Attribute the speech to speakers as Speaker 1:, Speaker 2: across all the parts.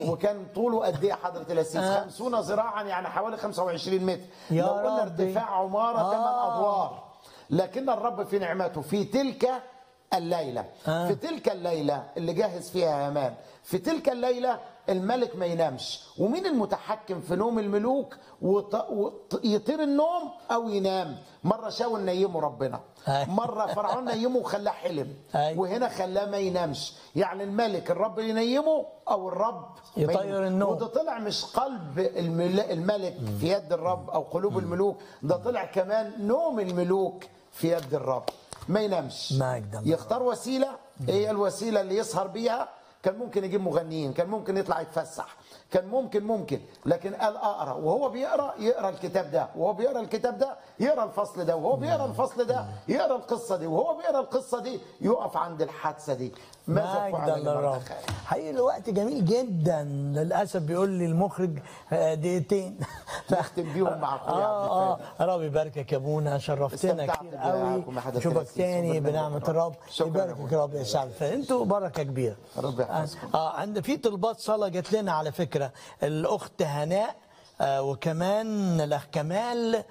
Speaker 1: وكان طوله قد ايه حضره الاسيس
Speaker 2: آه.
Speaker 1: 50 ذراعا يعني حوالي 25 متر
Speaker 2: يا
Speaker 1: لو قلنا
Speaker 2: ربي.
Speaker 1: ارتفاع عماره
Speaker 2: آه.
Speaker 1: 8 ادوار لكن الرب في نعمته في تلك الليله
Speaker 2: آه.
Speaker 1: في تلك الليله اللي جهز فيها هامان في تلك الليله الملك ما ينامش ومين المتحكم في نوم الملوك وط... وط... يطير النوم او ينام مره شاول نيمه ربنا
Speaker 2: أي.
Speaker 1: مره فرعون نيمه وخلاه حلم
Speaker 2: أي.
Speaker 1: وهنا خلاه ما ينامش يعني الملك الرب ينيمه او الرب ما
Speaker 2: يطير
Speaker 1: ينام.
Speaker 2: النوم.
Speaker 1: وده طلع مش قلب المل- الملك في يد الرب او قلوب الملوك ده طلع كمان نوم الملوك في يد الرب ما ينامش
Speaker 2: مجد الله.
Speaker 1: يختار وسيله هي الوسيله اللي يسهر بيها كان ممكن يجيب مغنيين كان ممكن يطلع يتفسح كان ممكن ممكن لكن قال اقرا وهو بيقرا يقرا الكتاب ده وهو بيقرا الكتاب ده يقرا الفصل ده وهو بيقرا الفصل ده يقرا القصه دي وهو بيقرا القصه دي يقف عند الحادثه دي ماذا
Speaker 2: مجد
Speaker 1: فعل
Speaker 2: للرب
Speaker 1: لمردخاي
Speaker 2: حقيقي الوقت جميل جدا للاسف بيقول لي المخرج آه، دقيقتين
Speaker 1: نختم بيهم مع اخويا عبد
Speaker 2: اه
Speaker 1: الفاتح
Speaker 2: اه ربي يباركك يا ابونا شرفتنا
Speaker 1: استمتعت
Speaker 2: كتير
Speaker 1: بلقائكم
Speaker 2: قوي
Speaker 1: يا حضرة
Speaker 2: نشوفك
Speaker 1: الأسيس
Speaker 2: تاني
Speaker 1: وبرنامج
Speaker 2: بنعمه
Speaker 1: الرب.
Speaker 2: الرب
Speaker 1: شكراً يا
Speaker 2: يباركك
Speaker 1: أبونا.
Speaker 2: يا رب يا شعب انتوا بركه كبيره
Speaker 1: رب يحفظكم.
Speaker 2: اه عند في طلبات صلاه جات لنا على فكره الاخت هناء آه، وكمان الاخ كمال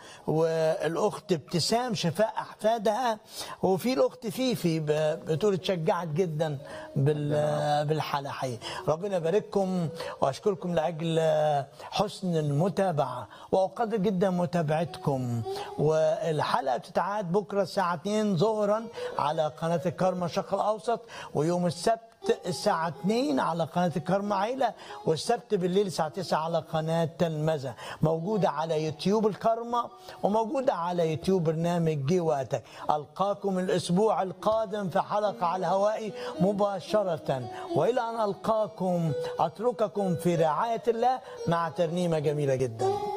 Speaker 2: والاخت ابتسام شفاء احفادها وفي الاخت فيفي ب- بتقول اتشجعت جدا بال- بالحلقه حقيقي ربنا يبارككم واشكركم لاجل حسن المتابعه واقدر جدا متابعتكم والحلقه بتتعاد بكره الساعه 2 ظهرا على قناه الكرمه الشرق الاوسط ويوم السبت الساعة 2 على قناة الكرمة عيلة والسبت بالليل الساعة 9 على قناة تلمذة موجودة على يوتيوب الكرمة وموجودة على يوتيوب برنامج جي وقتك ألقاكم الأسبوع القادم في حلقة على الهواء مباشرة وإلى أن ألقاكم أترككم في رعاية الله مع ترنيمة جميلة جدا